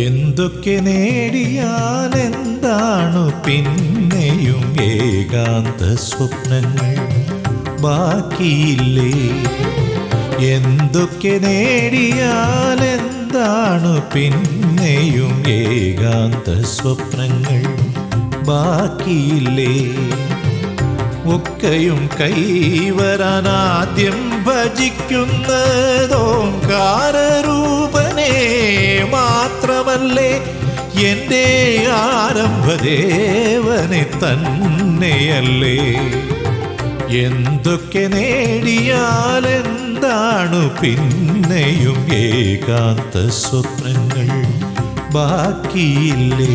എന്തൊക്കെ നേടിയാൽ എന്താണു പിന്നെയും ഏകാന്ത സ്വപ്നങ്ങൾ ബാക്കിയില്ലേ എന്തൊക്കെ നേടിയാൽ എന്താണു പിന്നെയും ഏകാന്ത സ്വപ്നങ്ങൾ ബാക്കിയില്ലേ ഒക്കെയും കൈവരാൻ ആദ്യം ഭജിക്കുന്നതോങ്കാരൂപനെ മാത്രമല്ലേ എൻ്റെ ആരംഭദേവനെ തന്നെയല്ലേ എന്തൊക്കെ നേടിയാൽ എന്താണു പിന്നെയും ഏകാന്ത സ്വപ്നങ്ങൾ ബാക്കിയില്ലേ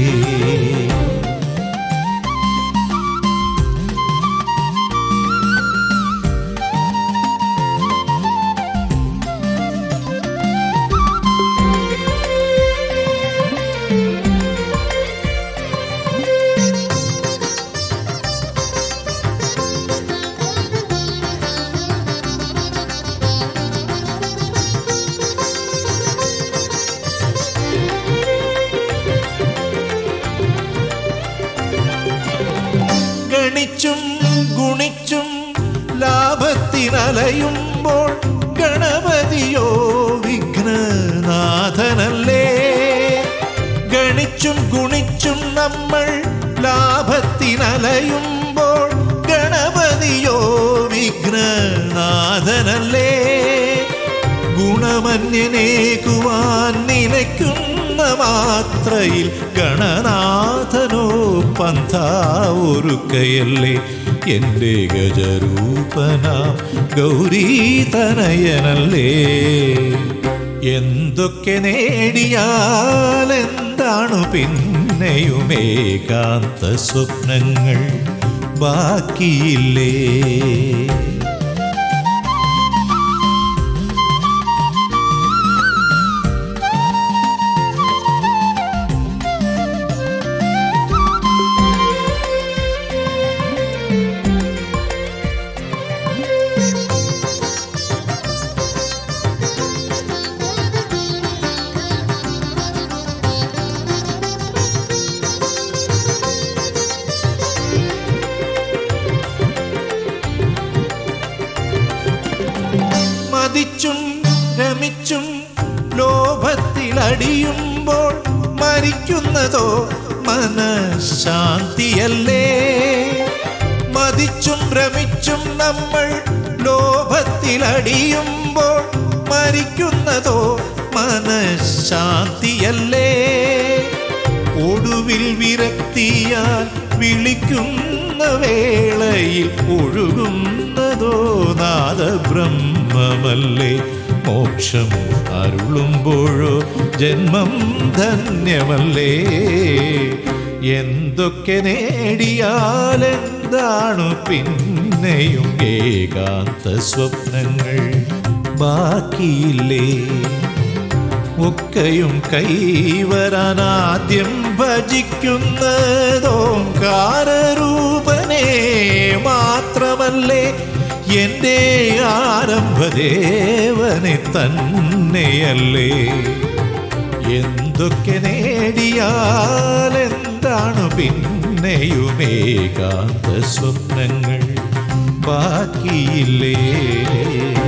ഗണിച്ചും ഗുണിച്ചും ലാഭത്തിനലയുമ്പോൾ ഗണപതിയോ വിഘ്നനാഥനല്ലേ ഗണിച്ചും ഗുണിച്ചും നമ്മൾ ലാഭത്തിനലയുമ്പോൾ ഗണപതിയോ വിഘ്നനാഥനല്ലേ ഗുണമന്യനേകുവാൻ നിലയ്ക്കുന്ന മാത്രയിൽ ഗണനാഥനോ പന്ഥാവൊരുക്കയല്ലേ എൻ്റെ ഗജരൂപനാം ഗൗരീതനയനല്ലേ എന്തൊക്കെ നേടിയാൽ എന്താണു പിന്നെയും ഏകാന്ത സ്വപ്നങ്ങൾ ബാക്കിയില്ലേ മതിച്ചും രമിച്ചും ലോഭത്തിലടിയുമ്പോൾ മരിക്കുന്നതോ മനഃശാന്തിയല്ലേ മതിച്ചും ഭ്രമിച്ചും നമ്മൾ ലോഭത്തിലടിയുമ്പോൾ മരിക്കുന്നതോ മനഃശാന്തിയല്ലേ ഒടുവിൽ വിരക്തിയാൽ വിളിക്കുന്ന വേളയിൽ ഒഴുകുന്നതോ നാദബ്രഹ്മമല്ലേ മോക്ഷം അരുളുമ്പോഴോ ജന്മം ധന്യമല്ലേ എന്തൊക്കെ നേടിയാൽ എന്താണു പിന്നെയും ഏകാന്ത സ്വപ്നങ്ങൾ ബാക്കിയില്ലേ ഒക്കെയും കൈവരാൻ ആദ്യം ഭജിക്കുന്നതോങ്കാരൂപനെ മാത്രമല്ലേ എൻ്റെ ആരംഭദേവനെ തന്നെയല്ലേ എന്തൊക്കെ നേടിയാൽ എന്താണ് പിന്നെയും ഏകാന്ത സ്വപ്നങ്ങൾ ബാക്കിയില്ലേ